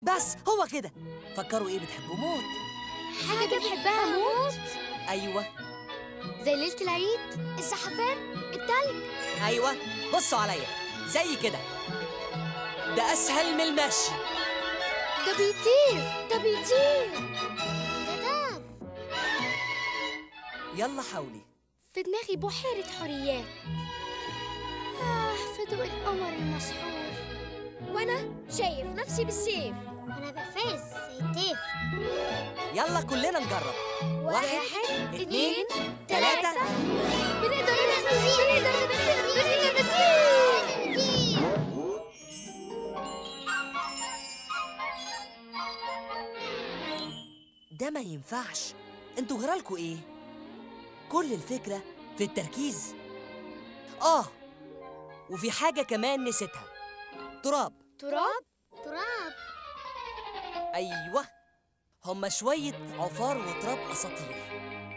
بس هو كده فكروا ايه بتحبوا موت حاجة بنحبها موت ايوه زي ليلة العيد الزحفان التلج ايوه بصوا عليا زي كده ده اسهل من المشي ده بيطير ده بيطير ده ده يلا حاولي في دماغي بحيرة حريات آه في ضوء القمر المسحور وأنا شايف نفسي بالسيف وانا بفاز زي التيف يلا كلنا نجرب واحد اتنين تلاتة بنقدر نطير بنقدر نطير بنقدر نطير ده ما ينفعش انتوا جرالكوا ايه كل الفكرة في التركيز اه وفي حاجة كمان نسيتها تراب تراب تراب ايوه هما شوية عفار وتراب اساطير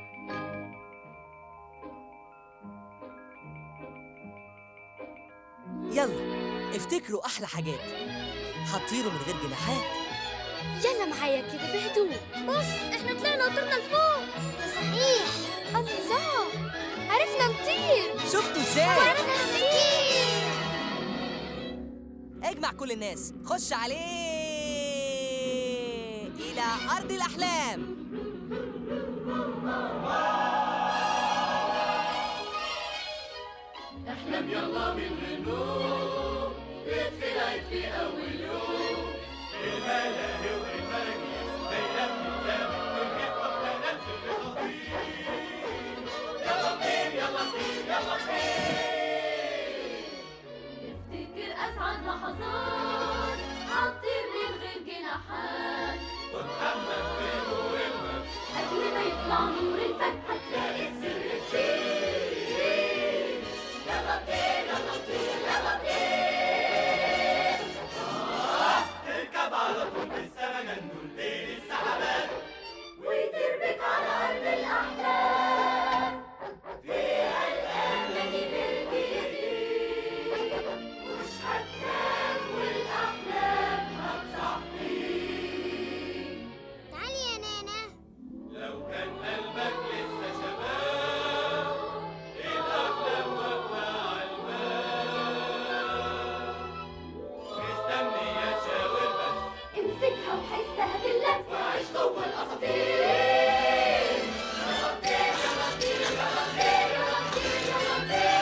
يلا افتكروا احلى حاجات هتطيروا من غير جناحات يلا معايا كده بهدوء بص احنا طلعنا وطرنا لفوق ده صحيح الله عرفنا نطير شفتوا ازاي عرفنا نطير اجمع كل الناس خش عليه الى ارض الاحلام افتكر اسعد لحظات هطير من غير جناحات وتأمل في نورنا قبل ما يطلع نور الفك هتلاقي السر فيه يلا طير يلا طير يلا طير اركب على طول في السما جنون بين السحابات ويطير بك على ارض الاحلام فيها الامل بالجديد مش هتنام والاحلام هتصحيك تعالي يا نانا لو كان قلبك لسه شباب الأقلام واقفة على الباب مستنية تشاور بس امسكها وحسها باللف وعيش جوه الأساطير يلا طير يلا طير يلا طير يلا طير يلا طير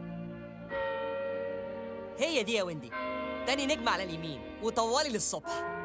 هي دي يا ويندي تاني نجمة على اليمين وطوالي للصبح